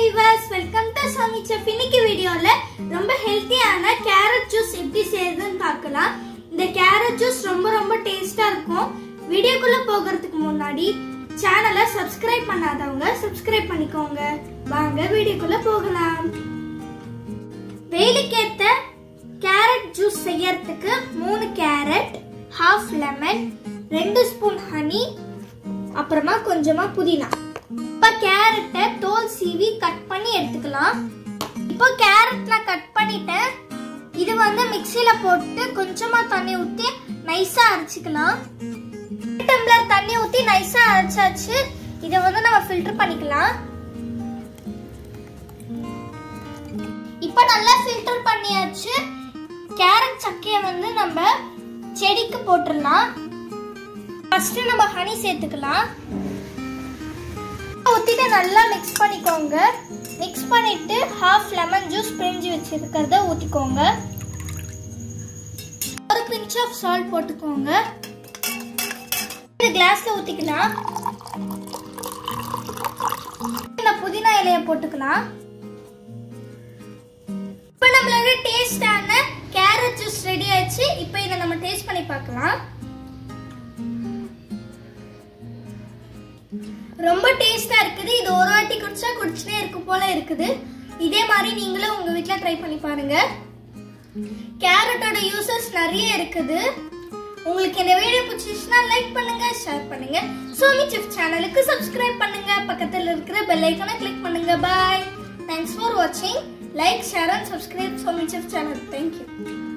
viewers welcome to Sami chef இன்னைக்கு வீடியோல ரொம்ப ஹெல்த்தியான கேரட் ஜூஸ் எப்படி செய்யறதுன்னு பார்க்கலாம் இந்த கேரட் ஜூஸ் ரொம்ப ரொம்ப டேஸ்டா இருக்கும் வீடியோக்குள்ள போகிறதுக்கு முன்னாடி சேனலை சப்ஸ்கிரைப் பண்ணாதவங்க சப்ஸ்கிரைப் பண்ணிக்கோங்க வாங்க வீடியோக்குள்ள போகலாம் வேலைக்கேத்த கேரட் ஜூஸ் செய்யறதுக்கு மூணு கேரட் ஹாஃப் லெமன் ரெண்டு ஸ்பூன் ஹனி அப்புறமா கொஞ்சமா புதினா இப்போ கேரட்டை தோல் சீவி கட் பண்ணி எடுத்துக்கலாம் இப்போ கேரட் நான் கட் பண்ணிட்டேன் இது வந்து மிக்சியில போட்டு கொஞ்சமா தண்ணி ஊற்றி நைஸா அரைச்சிக்கலாம் டம்ளர் தண்ணி ஊற்றி நைஸா அரைச்சாச்சு இதை வந்து நம்ம ஃபில்டர் பண்ணிக்கலாம் இப்போ நல்லா ஃபில்டர் பண்ணியாச்சு கேரட் சக்கையை வந்து நம்ம செடிக்கு போட்டுடலாம் ஃபர்ஸ்ட் நம்ம ஹனி சேர்த்துக்கலாம் ஊற்றிட்டு நல்லா மிக்ஸ் பண்ணிக்கோங்க மிக்ஸ் பண்ணிட்டு ஹாஃப் லெமன் ஜூஸ் பிரிஞ்சு வச்சிருக்கிறத ஊற்றிக்கோங்க ஒரு பிஞ்ச் ஆஃப் சால்ட் போட்டுக்கோங்க இந்த கிளாஸ்ல ஊற்றிக்கலாம் இந்த புதினா இலையை போட்டுக்கலாம் இப்போ நம்மளோட டேஸ்டான கேரட் ஜூஸ் ரெடி ஆயிடுச்சு இப்போ இதை நம்ம டேஸ்ட் பண்ணி பார்க்கலாம் ரொம்ப டேஸ்டா இருக்குது இது ஒரு வாட்டி குடிச்சா குடிச்சுட்டே இருக்கு போல இருக்குது இதே மாதிரி நீங்களும் உங்க வீட்ல ட்ரை பண்ணி பாருங்க கேரட்டோட யூசஸ் நிறைய இருக்குது உங்களுக்கு இந்த வீடியோ பிடிச்சிச்சுன்னா லைக் பண்ணுங்க ஷேர் பண்ணுங்க சோமி சிஃப் சேனலுக்கு சப்ஸ்கிரைப் பண்ணுங்க பக்கத்துல இருக்கிற பெல் ஐக்கானை கிளிக் பண்ணுங்க பாய் தேங்க்ஸ் ஃபார் வாட்சிங் like share and subscribe Somi chef channel thank you